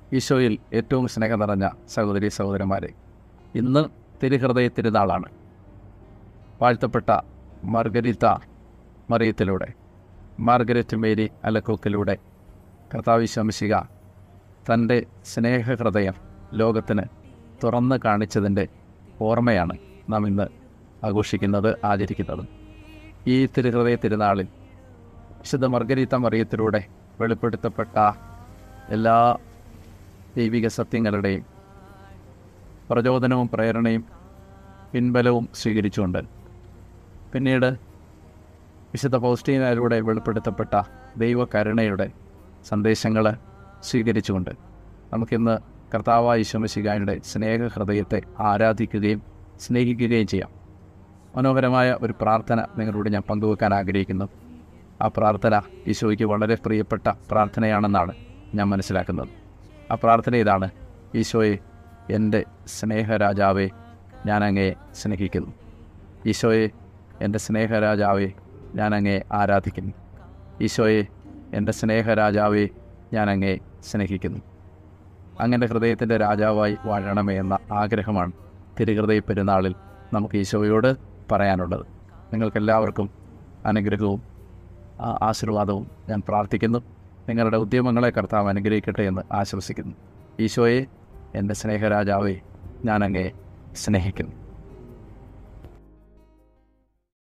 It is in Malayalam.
ഈശോയിൽ ഏറ്റവും സ്നേഹം നിറഞ്ഞ സഹോദരി സഹോദരന്മാരെ ഇന്ന് തിരുഹൃദയ തിരുനാളാണ് വാഴ്ത്തപ്പെട്ട മാർഗരിത്ത മറിയത്തിലൂടെ മാർഗരറ്റ് മേരി അലക്കോക്കിലൂടെ കർത്താവിശംശിക തൻ്റെ സ്നേഹഹൃദയം ലോകത്തിന് തുറന്ന് കാണിച്ചതിൻ്റെ ഓർമ്മയാണ് നാം ഇന്ന് ആഘോഷിക്കുന്നത് ആചരിക്കുന്നത് ഈ തിരുഹൃദയ തിരുനാളിൽ വിശുദ്ധ മർഗരീത്ത മറിയത്തിലൂടെ വെളിപ്പെടുത്തപ്പെട്ട എല്ലാ ദൈവിക സത്യങ്ങളുടെയും പ്രചോദനവും പ്രേരണയും പിൻബലവും സ്വീകരിച്ചുകൊണ്ട് പിന്നീട് വിശുദ്ധ പൗസ്റ്റീനയിലൂടെ വെളിപ്പെടുത്തപ്പെട്ട ദൈവകരുണയുടെ സന്ദേശങ്ങൾ സ്വീകരിച്ചുകൊണ്ട് നമുക്കിന്ന് കർത്താവായ ഈശ്വമശികായുടെ സ്നേഹഹൃദയത്തെ ആരാധിക്കുകയും സ്നേഹിക്കുകയും ചെയ്യാം മനോഹരമായ ഒരു പ്രാർത്ഥന നിങ്ങളോട് ഞാൻ പങ്കുവെക്കാൻ ആഗ്രഹിക്കുന്നു ആ പ്രാർത്ഥന ഈശോയ്ക്ക് വളരെ പ്രിയപ്പെട്ട പ്രാർത്ഥനയാണെന്നാണ് ഞാൻ മനസ്സിലാക്കുന്നത് ആ പ്രാർത്ഥന ഇതാണ് ഈശോയെ എൻ്റെ സ്നേഹരാജാവെ ഞാൻ അങ്ങയെ സ്നേഹിക്കുന്നു ഈശോയെ എൻ്റെ സ്നേഹരാജാവെ ഞാൻ അങ്ങയെ ആരാധിക്കുന്നു ഈശോയെ എൻ്റെ സ്നേഹരാജാവെ ഞാൻ അങ്ങയെ സ്നേഹിക്കുന്നു അങ്ങനെ ഹൃദയത്തിൻ്റെ രാജാവായി വാഴണമേ എന്ന ആഗ്രഹമാണ് തിരുഹൃദയ പെരുന്നാളിൽ നമുക്ക് ഈശോയോട് പറയാനുള്ളത് നിങ്ങൾക്കെല്ലാവർക്കും അനുഗ്രഹവും ആ ആശീർവാദവും ഞാൻ പ്രാർത്ഥിക്കുന്നു നിങ്ങളുടെ ഉദ്യമങ്ങളെ കർത്താവ് അനുഗ്രഹിക്കട്ടെ എന്ന് ആശംസിക്കുന്നു ഈശോയെ എൻ്റെ സ്നേഹരാജാവെ ഞാൻ അങ്ങയെ സ്നേഹിക്കുന്നു